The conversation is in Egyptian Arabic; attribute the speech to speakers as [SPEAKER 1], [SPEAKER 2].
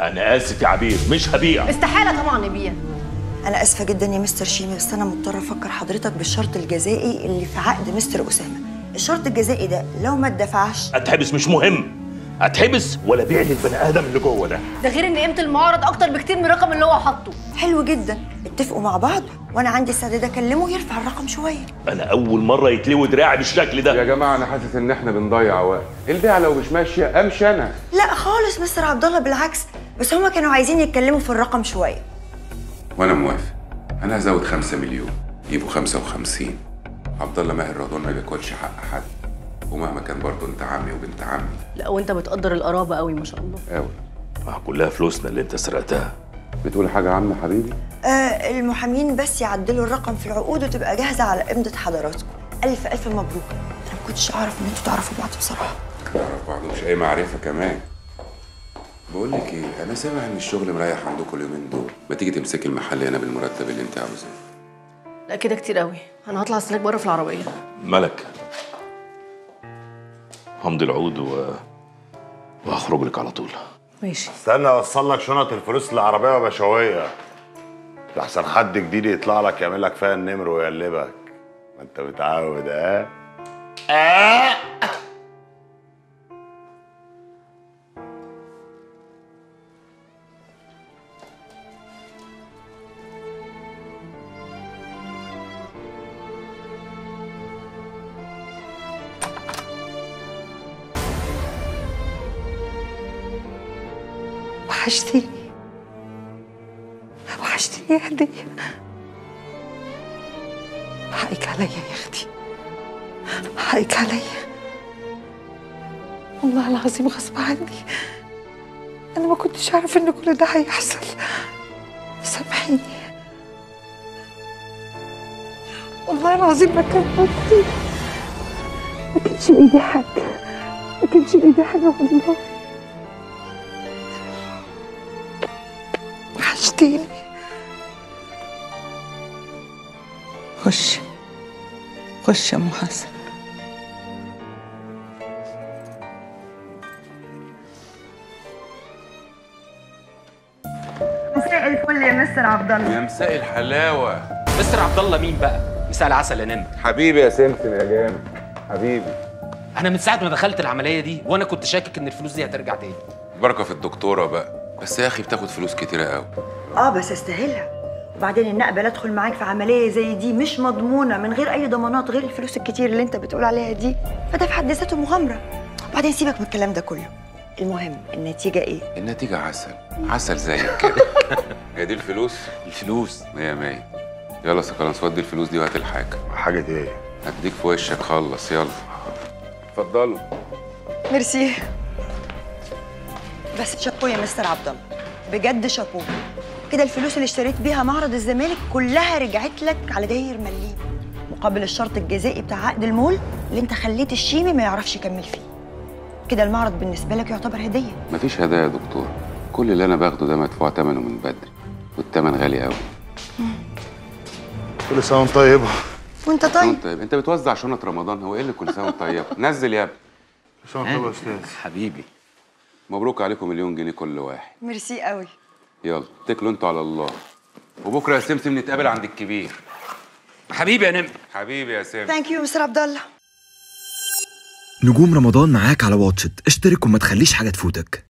[SPEAKER 1] انا اسف يا عبير مش هبيع
[SPEAKER 2] استحاله طبعا نبيع
[SPEAKER 3] انا اسفه جدا يا مستر شيمي بس انا مضطره افكر حضرتك بالشرط الجزائي اللي في عقد مستر اسامه الشرط الجزائي ده لو ما اتدفعش
[SPEAKER 1] اتحبس مش مهم اتحبس ولا بيع للبني ادم اللي جوه ده
[SPEAKER 2] ده غير ان قيمه المعرض اكتر بكتير من الرقم اللي هو حاطه
[SPEAKER 3] حلو جدا اتفقوا مع بعض وانا عندي استعداد اكلمه يرفع الرقم شويه
[SPEAKER 1] انا اول مره يتلوي دراعي بالشكل
[SPEAKER 4] يا
[SPEAKER 1] ده
[SPEAKER 4] جماعه انا حاسس ان احنا بنضيع وقت البيعه لو مش ماشيه امشي انا
[SPEAKER 3] لا خالص مستر عبد الله بالعكس بس هما كانوا عايزين يتكلموا في الرقم شويه
[SPEAKER 4] وانا موافق انا هزود 5 مليون يبقوا 55 عبد الله ماهر رضوان ما بياكلش حق حد ومهما كان برضه انت عمي وبنت عمي
[SPEAKER 2] لا وانت بتقدر القرابه قوي ما شاء الله
[SPEAKER 4] قوي
[SPEAKER 1] ما كلها فلوسنا اللي انت سرقتها
[SPEAKER 4] بتقول حاجه يا عم حبيبي
[SPEAKER 3] آه المحامين بس يعدلوا الرقم في العقود وتبقى جاهزه على امضه حضراتكم الف الف مبروك انا ما كنتش اعرف ان انتوا تعرفوا بعض بصراحه
[SPEAKER 4] نعرف بعض مش اي معرفه كمان بقول لك ايه انا سامع ان الشغل مريح عندكم اليومين دول ما تيجي تمسكي المحل هنا بالمرتب اللي انت عاوزاه
[SPEAKER 2] لا كده كتير قوي انا هطلع استناك بره في العربيه
[SPEAKER 1] ملك همضي العقود و... وهخرج لك على طول
[SPEAKER 2] ماشي
[SPEAKER 5] استنى اوصل لك شنط الفلوس العربيه وبشويه لحسن حد جديد يطلع لك يعمل لك فيها النمر ويقلبك ما انت متعود ها
[SPEAKER 3] وحشتني وحشتني يا هدية حقك عليا يا اختي حقك عليا والله العظيم غصب عني انا ما كنتش اعرف ان كل ده هيحصل سامحيني والله العظيم ما كان قصدي ما كانش بايدي حاجه ما كانش بايدي حاجه والله وحشتيني
[SPEAKER 6] خش خش يا ام حسن
[SPEAKER 3] مساء الفل يا مستر عبد الله
[SPEAKER 4] يا مساء الحلاوه
[SPEAKER 7] مستر عبد الله مين بقى؟ مساء العسل يا نمر
[SPEAKER 4] حبيبي يا سمسم يا جامد حبيبي
[SPEAKER 7] انا من ساعه ما دخلت العمليه دي وانا كنت شاكك ان الفلوس دي هترجع تاني
[SPEAKER 4] بركه في الدكتوره بقى بس يا اخي بتاخد فلوس كتيره قوي
[SPEAKER 3] اه بس استاهلها وبعدين ان اقبل ادخل معاك في عمليه زي دي مش مضمونه من غير اي ضمانات غير الفلوس الكتير اللي انت بتقول عليها دي فده في حد ذاته مغامره وبعدين سيبك من الكلام ده كله المهم النتيجه ايه
[SPEAKER 4] النتيجه عسل عسل زيك كده هي دي الفلوس
[SPEAKER 7] الفلوس
[SPEAKER 4] مية مية يلا سكرانس ودي الفلوس دي وهات الحاجه
[SPEAKER 5] حاجه ايه
[SPEAKER 4] هديك في وشك خلص يلا اتفضلوا
[SPEAKER 3] ميرسي بس شابو يا مستر عبد الله بجد شابو كده الفلوس اللي اشتريت بيها معرض الزمالك كلها رجعت لك على داير مليم مقابل الشرط الجزائي بتاع عقد المول اللي انت خليت الشيمي ما يعرفش يكمل فيه كده المعرض بالنسبه لك يعتبر هديه
[SPEAKER 4] مفيش هدايا يا دكتور كل اللي انا باخده ده مدفوع ثمنه من بدري والثمن غالي قوي
[SPEAKER 5] كل سنه وانت طيبه
[SPEAKER 3] وانت طيب
[SPEAKER 4] طيب انت بتوزع شنط رمضان هو ايه اللي كل سنه وانت طيب نزل يا ابني
[SPEAKER 5] كل سنه وانت طيب يا استاذ
[SPEAKER 7] حبيبي
[SPEAKER 4] مبروك عليكم مليون جنيه كل واحد
[SPEAKER 3] ميرسي قوي
[SPEAKER 4] يلا اتكلوا انتوا على الله وبكره يا سمسم نتقابل عند الكبير
[SPEAKER 7] حبيبي يا نمر
[SPEAKER 4] حبيبي يا سمسم
[SPEAKER 3] ثانك يو مستر عبد الله
[SPEAKER 8] نجوم رمضان معاك على واتشت اشترك وما تخليش حاجة تفوتك